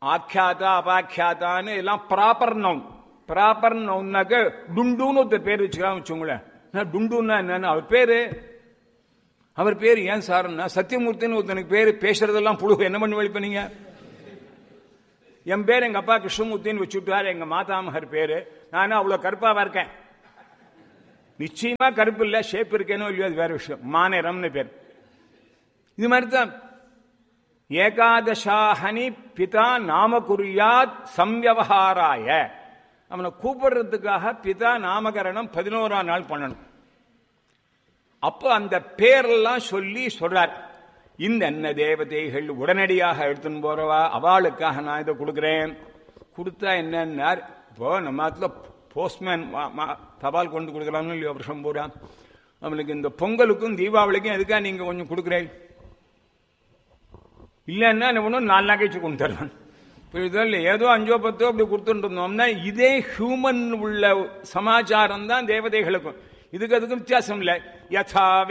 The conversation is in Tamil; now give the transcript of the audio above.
ஆக்கியாதா அபாக்கியாதான்னு எல்லாம் ப்ராப்பர் நவுன் ப்ராப்பர் நவுன்னாக்க டுண்டுன்னு ஒருத்தர் பேர் வச்சுக்கலாம் வச்சுங்களேன் நான் டுண்டுன்னா என்னன்னு அவர் பேரு அவர் பேர் ஏன் சார்னா சத்தியமூர்த்தின்னு ஒருத்தனுக்கு பேரு பேசுறதெல்லாம் புழு என்ன பண்ணி வழிப்ப நீங்க என் பேர் எங்க அப்பா கிருஷ்ணமூர்த்தின்னு வச்சுட்டாரு எங்க மாதாமகர் பேரு நானும் அவ்வளவு கருப்பாவா இருக்கேன் நிச்சயமா கருப்பு இல்ல ஷேப் இருக்கேனோ இல்லையோ அது வேற விஷயம் மாநிறம்னு பேர் இது மாதிரி தான் ஏகாதசாஹனி பிதா நாம குறியாத் சம்யவஹாராய அவனை கூப்பிடுறதுக்காக பிதா நாமகரணம் பதினோராம் நாள் பண்ணணும் அப்போ அந்த பேரெல்லாம் சொல்லி சொல்றார் இந்த என்ன தேவதைகள் உடனடியாக எடுத்துன்னு போறவா அவளுக்காக நான் இதை கொடுக்குறேன் கொடுத்தா என்னன்னார் இப்போ நம்ம இடத்துல போஸ்ட்மேன் தபால் கொண்டு கொடுக்குறான்னு இல்லையோ வருஷம் பூரா அவனுக்கு இந்த பொங்கலுக்கும் தீபாவளிக்கும் எதுக்காக நீங்க கொஞ்சம் கொடுக்குறேன் இல்லைன்னா ஒன்றும் நாலு நகைச்சு கொண்டு தருவான் புரியுதோ இல்லை ஏதோ அஞ்சோ பத்தோ அப்படி கொடுத்துட்டு இருந்தோம்னா இதே ஹியூமன் உள்ள சமாச்சாரம் தான் தேவதைகளுக்கும் இதுக்கு அதுக்கும் வித்தியாசம் இல்லை யதா